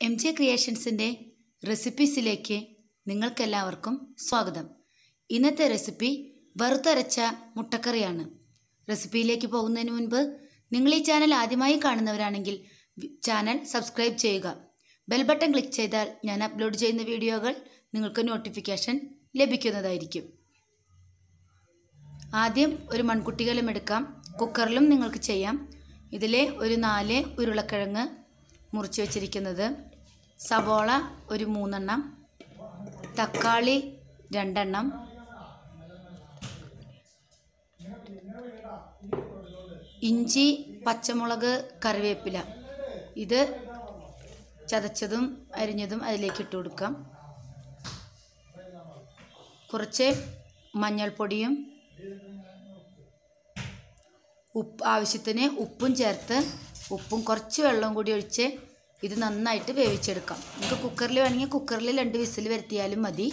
M J ക്രിയേഷൻസിൻ്റെ റെസിപ്പീസിലേക്ക് നിങ്ങൾക്കെല്ലാവർക്കും സ്വാഗതം ഇന്നത്തെ റെസിപ്പി വറുത്തരച്ച മുട്ടക്കറിയാണ് റെസിപ്പിയിലേക്ക് പോകുന്നതിന് മുൻപ് നിങ്ങൾ ഈ ചാനൽ ആദ്യമായി കാണുന്നവരാണെങ്കിൽ വി- ചാനൽ സബ്സ്ക്രൈബ് ചെയ്യുക ബെൽ ബട്ടൺ ക്ലിക്ക് ചെയ്താൽ ഞാൻ അപ്ലോഡ് ചെയ്യുന്ന വീഡിയോകൾ നിങ്ങൾക്ക് നോട്ടിഫിക്കേഷൻ ലഭിക്കുന്നതായിരിക്കും ആദ്യം ഒരു മൺകുട്ടികളും എടുക്കാം കുക്കറിലും നിങ്ങൾക്ക് ചെയ്യാം ഇതിലെ ഒരു നാല് ഉരുളക്കിഴങ്ങ് മുറിച്ച് വെച്ചിരിക്കുന്നത് സവോള ഒരു മൂന്നെണ്ണം തക്കാളി രണ്ടെണ്ണം ഇഞ്ചി പച്ചമുളക് കറിവേപ്പില ഇത് ചതച്ചതും അരിഞ്ഞതും അതിലേക്ക് ഇട്ട് കൊടുക്കാം കുറച്ച് മഞ്ഞൾപ്പൊടിയും ഉപ്പ് ആവശ്യത്തിന് ഉപ്പും ചേർത്ത് ഉപ്പും കുറച്ച് വെള്ളവും കൂടി ഒഴിച്ച് ഇത് നന്നായിട്ട് വേവിച്ചെടുക്കാം നമുക്ക് കുക്കറിൽ വേണമെങ്കിൽ കുക്കറിൽ രണ്ട് വിസിൽ വരുത്തിയാലും മതി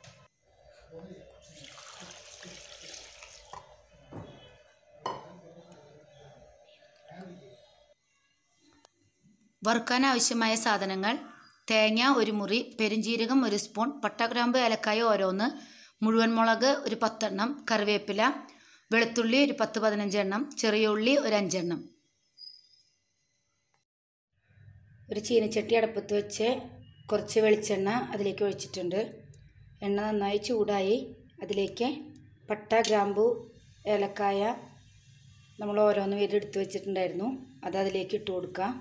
വറുക്കാൻ ആവശ്യമായ സാധനങ്ങൾ തേങ്ങ ഒരു മുറി പെരുംജീരകം ഒരു സ്പൂൺ പട്ടഗ്രാമ്പ് ഏലക്കായ ഓരോന്ന് മുഴുവൻ മുളക് ഒരു പത്തെണ്ണം കറിവേപ്പില വെളുത്തുള്ളി ഒരു പത്ത് പതിനഞ്ചെണ്ണം ചെറിയ ഉള്ളി ഒരു അഞ്ചെണ്ണം ഒരു ചീനച്ചട്ടി അടുപ്പത്ത് വെച്ച് കുറച്ച് വെളിച്ചെണ്ണ അതിലേക്ക് ഒഴിച്ചിട്ടുണ്ട് എണ്ണ നന്നായി ചൂടായി അതിലേക്ക് പട്ട ഗ്രാമ്പു ഏലക്കായ നമ്മൾ ഓരോന്ന് പേര് എടുത്ത് വെച്ചിട്ടുണ്ടായിരുന്നു അത് അതിലേക്ക് ഇട്ട് കൊടുക്കാം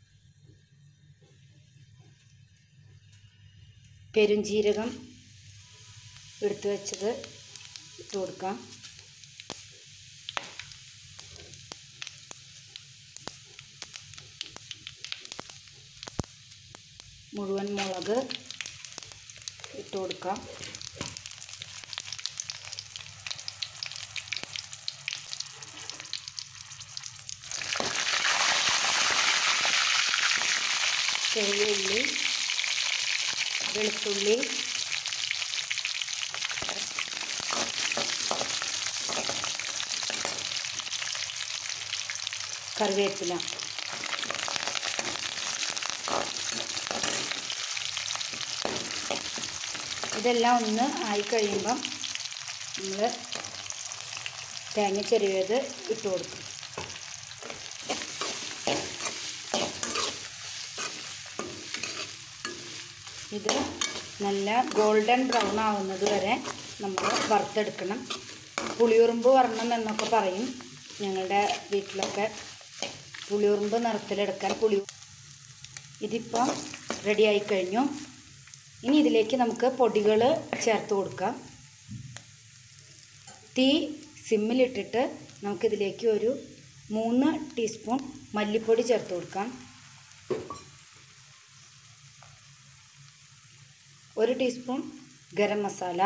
പെരുംജീരകം എടുത്തു വെച്ചത് ഇട്ട് കൊടുക്കാം മുഴുവൻ മുളക് ഇട്ട് കൊടുക്കാം ചെറിയ ഉള്ളി വെളുത്തുള്ളി കറിവേപ്പില ഇതെല്ലാം ഒന്ന് ആയി കഴിയുമ്പം നമ്മൾ തേങ്ങ ചെറിയത് ഇട്ട് കൊടുക്കും ഇത് നല്ല ഗോൾഡൻ ബ്രൗൺ ആവുന്നത് വരെ നമ്മൾ വറുത്തെടുക്കണം പുളിയുറുമ്പ് വരണം എന്നൊക്കെ പറയും ഞങ്ങളുടെ വീട്ടിലൊക്കെ പുളിയുറുമ്പ് നിറത്തിലെടുക്കാൻ പുളി ഇതിപ്പോൾ റെഡിയായി കഴിഞ്ഞു ഇനി ഇതിലേക്ക് നമുക്ക് പൊടികൾ ചേർത്ത് കൊടുക്കാം തീ സിമ്മിലിട്ടിട്ട് നമുക്കിതിലേക്ക് ഒരു മൂന്ന് ടീസ്പൂൺ മല്ലിപ്പൊടി ചേർത്ത് കൊടുക്കാം ഒരു ടീസ്പൂൺ ഗരം മസാല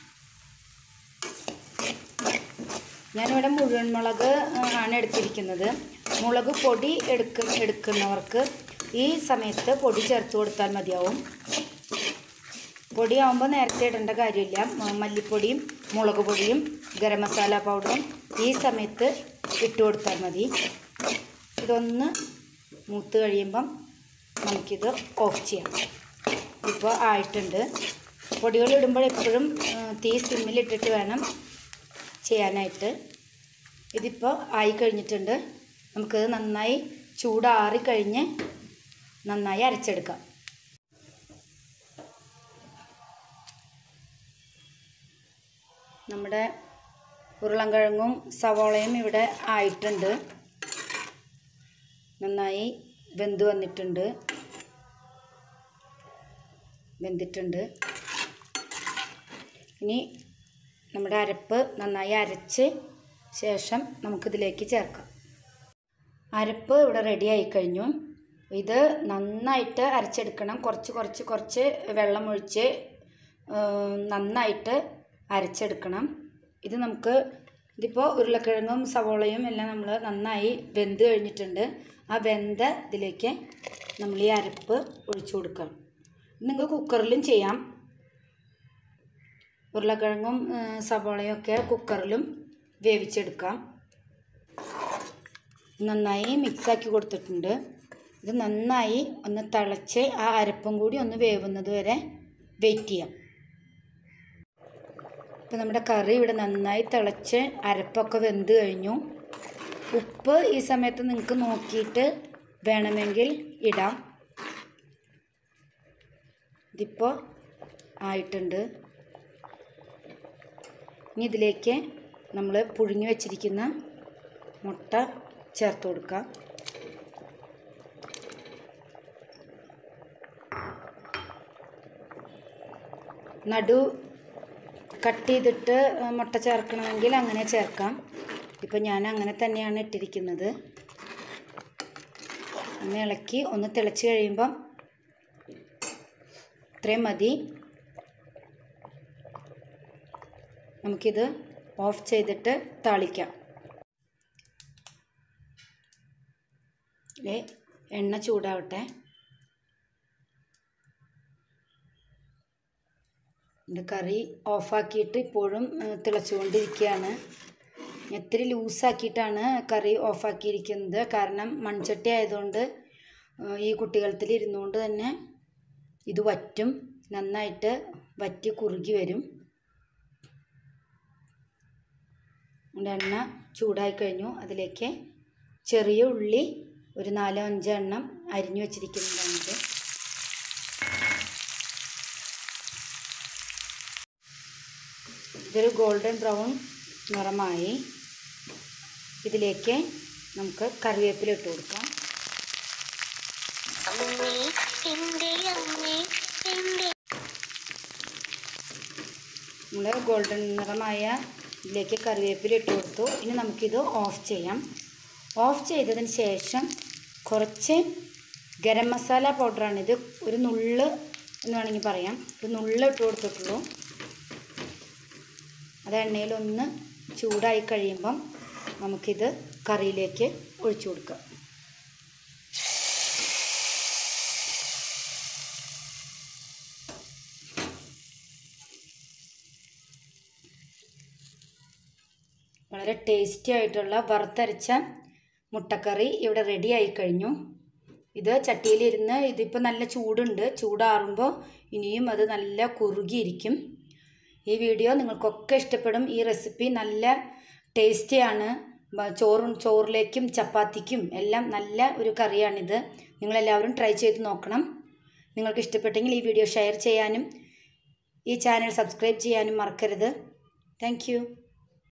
ഞാനിവിടെ മുഴുവൻ മുളക് ആണ് എടുത്തിരിക്കുന്നത് മുളക് പൊടി എടുക്ക എടുക്കുന്നവർക്ക് ഈ സമയത്ത് പൊടി ചേർത്ത് കൊടുത്താൽ മതിയാവും പൊടിയാവുമ്പോൾ നേരത്തെ ഇടേണ്ട കാര്യമില്ല മ- മല്ലിപ്പൊടിയും മുളക് പൊടിയും ഗരം മസാല പൗഡറും ഈ സമയത്ത് ഇട്ട് കൊടുത്താൽ മതി ഇതൊന്ന് മൂത്ത് കഴിയുമ്പം നമുക്കിത് ഓഫ് ചെയ്യാം ഇപ്പോൾ ആയിട്ടുണ്ട് പൊടികൾ ഇടുമ്പോൾ എപ്പോഴും ആ, തീ സിമ്മിലിട്ടിട്ട് വേണം ചെയ്യാനായിട്ട് ഇതിപ്പോൾ ആയി കഴിഞ്ഞിട്ടുണ്ട് നമുക്കിത് നന്നായി ചൂടാറി കഴിഞ്ഞ് നന്നായി അരച്ചെടുക്കാം നമ്മുടെ ഉരുളൻകിഴങ്ങും സവോളയും ഇവിടെ ആയിട്ടുണ്ട് നന്നായി വെന്ത് വന്നിട്ടുണ്ട് വെന്തിട്ടുണ്ട് ഇനി നമ്മുടെ അരപ്പ് നന്നായി അരച്ച് ശേഷം നമുക്കിതിലേക്ക് ചേർക്കാം അരപ്പ് ഇവിടെ റെഡി ആയി കഴിഞ്ഞു ഇത് നന്നായിട്ട് അരച്ചെടുക്കണം കുറച്ച് കുറച്ച് കുറച്ച് വെള്ളം ഒഴിച്ച് ആ, നന്നായിട്ട് അരച്ചെടുക്കണം ഇത് നമുക്ക് ഇതിപ്പോൾ ഉരുളക്കിഴങ്ങും സവോളയും എല്ലാം നമ്മൾ നന്നായി വെന്ത് കഴിഞ്ഞിട്ടുണ്ട് ആ വെന്ത ഇതിലേക്ക് നമ്മൾ ഈ അരപ്പ് ഒഴിച്ചു കൊടുക്കാം നിങ്ങൾക്ക് കുക്കറിലും ചെയ്യാം ഉരുളക്കിഴങ്ങും ആ, സവോളയും ഒക്കെ കുക്കറിലും വേവിച്ചെടുക്കാം നന്നായി മിക്സാക്കി കൊടുത്തിട്ടുണ്ട് ഇത് നന്നായി ഒന്ന് തിളച്ച് ആ അരപ്പും കൂടി ഒന്ന് വേവുന്നത് വരെ വെയിറ്റ് ചെയ്യാം ഇപ്പം നമ്മുടെ കറി ഇവിടെ നന്നായി തിളച്ച് അരപ്പൊക്കെ വെന്ത് കഴിഞ്ഞു ഉപ്പ് ഈ സമയത്ത് നിങ്ങൾക്ക് നോക്കിയിട്ട് വേണമെങ്കിൽ ഇടാം ഇതിപ്പോൾ ആയിട്ടുണ്ട് ഇനി ഇതിലേക്ക് നമ്മൾ പുഴുങ്ങി വെച്ചിരിക്കുന്ന മുട്ട ചേർത്ത് കൊടുക്കാം നടു കട്ട് ചെയ്തിട്ട് മുട്ട ചേർക്കണമെങ്കിൽ അങ്ങനെ ചേർക്കാം ഇപ്പം ഞാൻ അങ്ങനെ തന്നെയാണ് ഇട്ടിരിക്കുന്നത് ഒന്ന് ഇളക്കി ഒന്ന് തിളച്ച് കഴിയുമ്പം ഇത്രയും മതി നമുക്കിത് ഓഫ് ചെയ്തിട്ട് താളിക്കാം ഏ എണ്ണ ചൂടാവട്ടെ എൻ്റെ കറി ഓഫാക്കിയിട്ട് ഇപ്പോഴും ഏഹ്, തിളച്ചുകൊണ്ടിരിക്കുകയാണ് ഇത്തിരി ലൂസാക്കിയിട്ടാണ് കറി ഓഫാക്കിയിരിക്കുന്നത് കാരണം മൺചട്ടി ആയതുകൊണ്ട് ഏഹ്, ഈ കുട്ടികളത്തിൽ ഇരുന്നുകൊണ്ട് തന്നെ ഇത് വറ്റും നന്നായിട്ട് വറ്റി കുറുകി വരും നമ്മുടെ എണ്ണ ചൂടായി കഴിഞ്ഞു അതിലേക്ക് ചെറിയ ഉള്ളി ഒരു നാലോ അഞ്ചോ എണ്ണം അരിഞ്ഞു വെച്ചിരിക്കുന്നതാണിത് ഇതൊരു ഗോൾഡൻ ബ്രൗൺ നിറമായി ഇതിലേക്ക് നമുക്ക് കറിവേപ്പില ഇട്ട് കൊടുക്കാം അമ്മേ എൻ്റെ അമ്മേ എൻ്റെ നമ്മൾ ഗോൾഡൻ നിറമായ ഇതിലേക്ക് കറിവേപ്പില ഇട്ട് കൊടുത്തു ഇനി നമുക്കിത് ഓഫ് ചെയ്യാം ഓഫ് ചെയ്തതിന് ശേഷം കുറച്ച് ഗരം മസാല പൗഡറാണിത് ഒരു നുള്ള് എന്ന് വേണമെങ്കിൽ പറയാം ഒരു നുള്ള് ഇട്ട് കൊടുത്തിട്ടുള്ളൂ അത് എണ്ണയിലൊന്ന് ചൂടായി കഴിയുമ്പം നമുക്കിത് കറിയിലേക്ക് ഒഴിച്ചു കൊടുക്കാം വളരെ ടേസ്റ്റി ആയിട്ടുള്ള വറുത്തരച്ച മുട്ടക്കറി ഇവിടെ റെഡി ആയി കഴിഞ്ഞു ഇത് ചട്ടിയിലിരുന്ന് ഇതിപ്പോൾ നല്ല ചൂടുണ്ട് ചൂടാറുമ്പോൾ ഇനിയും അത് നല്ല കുറുകിയിരിക്കും ഈ വീഡിയോ നിങ്ങൾക്കൊക്കെ ഇഷ്ടപ്പെടും ഈ റെസിപ്പി നല്ല ടേസ്റ്റിയാണ് ബ- ചോറും ചോറിലേക്കും ചപ്പാത്തിക്കും എല്ലാം നല്ല ഒരു കറിയാണിത് നിങ്ങളെല്ലാവരും ട്രൈ ചെയ്ത് നോക്കണം നിങ്ങൾക്ക് ഇഷ്ടപ്പെട്ടെങ്കിൽ ഈ വീഡിയോ ഷെയർ ചെയ്യാനും ഈ ചാനൽ സബ്സ്ക്രൈബ് ചെയ്യാനും മറക്കരുത് താങ്ക്